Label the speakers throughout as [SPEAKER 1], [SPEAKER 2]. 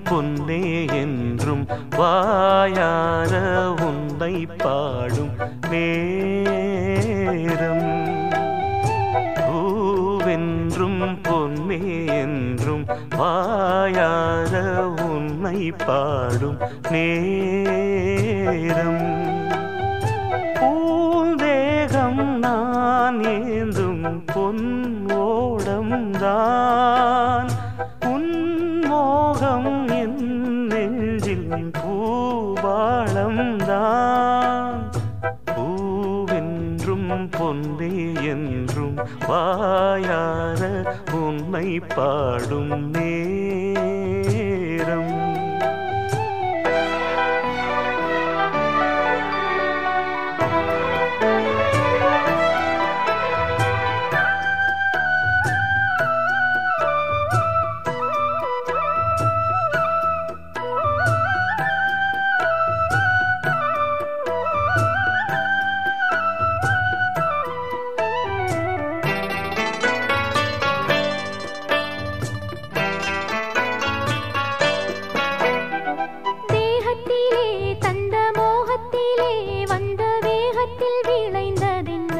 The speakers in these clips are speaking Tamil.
[SPEAKER 1] பொன்னே என்றும் வாயார உன்னை பாடும் நேரம் பூவென்றும் பொன்னே என்றும் வாயார உன்னை பாடும் நேரம் பூந்தேகம் நான் ஏந்தும் பொன் ஓடம்தான் உன்மோகம் என் நெஞ்சில் பூபாளம்தான் பூவென்றும் பொன்னே என்றும் வாயார உன்னை பாடும் நேரம்
[SPEAKER 2] தேகத்திலே தந்த மோகத்திலே வந்த வேகத்தில் விளைந்ததென்ன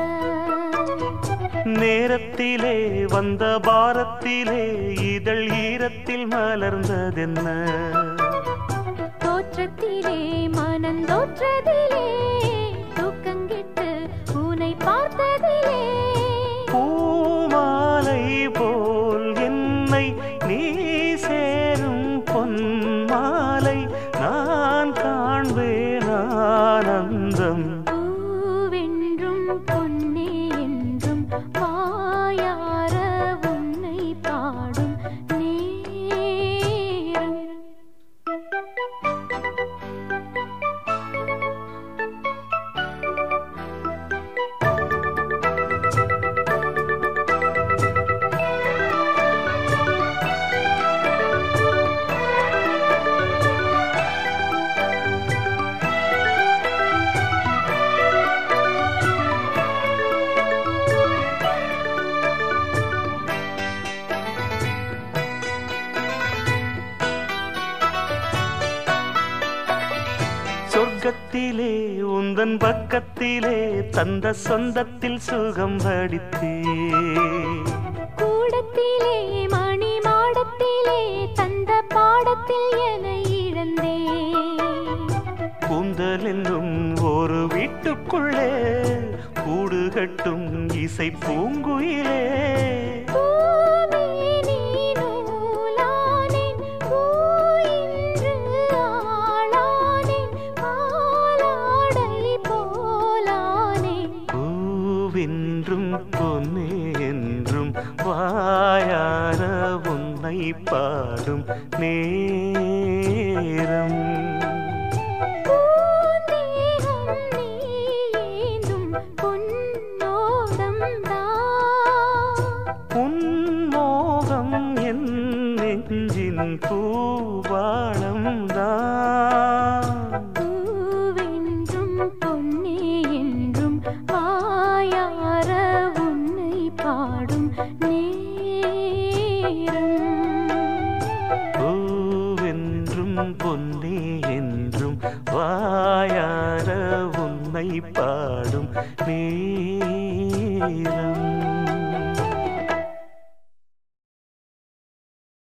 [SPEAKER 1] நேரத்திலே வந்த பாரத்திலே இதழ் ஈரத்தில் மலர்ந்ததென்ன
[SPEAKER 2] தோற்றத்திலே மனந்தோற்றதிலே தூக்கங்கிட்டு உனை பார்த்ததிலே
[SPEAKER 1] பூமாலை போல் என்னை நீ சேரும் பொன்மாலை நான் காண்பேன் ஆனந்தம்
[SPEAKER 2] பூவென்றும் பொன்னே என்றும் வாயார உன்னை பாடும் நேரம்
[SPEAKER 1] சொர்க்கத்திலே உந்தன் பக்கத்திலே தந்த சொந்தத்தில் சுகம் படித்தே
[SPEAKER 2] கூடத்திலே மணி மாடத்திலே தந்த பாடத்தில் என இழந்தே
[SPEAKER 1] கூந்தல் என்னும் ஒரு வீட்டுக்குள்ளே கூடு கட்டும் இசை பூங்குயிலே
[SPEAKER 2] பூமேனி நூலானேன், பூ இன்று ஆளானேன், பாலாடை போலானேன்.
[SPEAKER 1] பூவென்றும் பொன்னே என்றும் வாயார உன்னை பாடும் நேரம்
[SPEAKER 2] பூந்தேகம் நீ ஏந்தும் பொன்னோடம்தான்.
[SPEAKER 1] உன்மோகம் என் நெஞ்சின் பூவாளம் தான்
[SPEAKER 2] பூவென்றும் பொன்னே என்றும் வாயார உன்னை பாடும் நேரம்
[SPEAKER 1] பூவென்றும் பொன்னே என்றும் வாயார உன்னை பாடும் நேரம்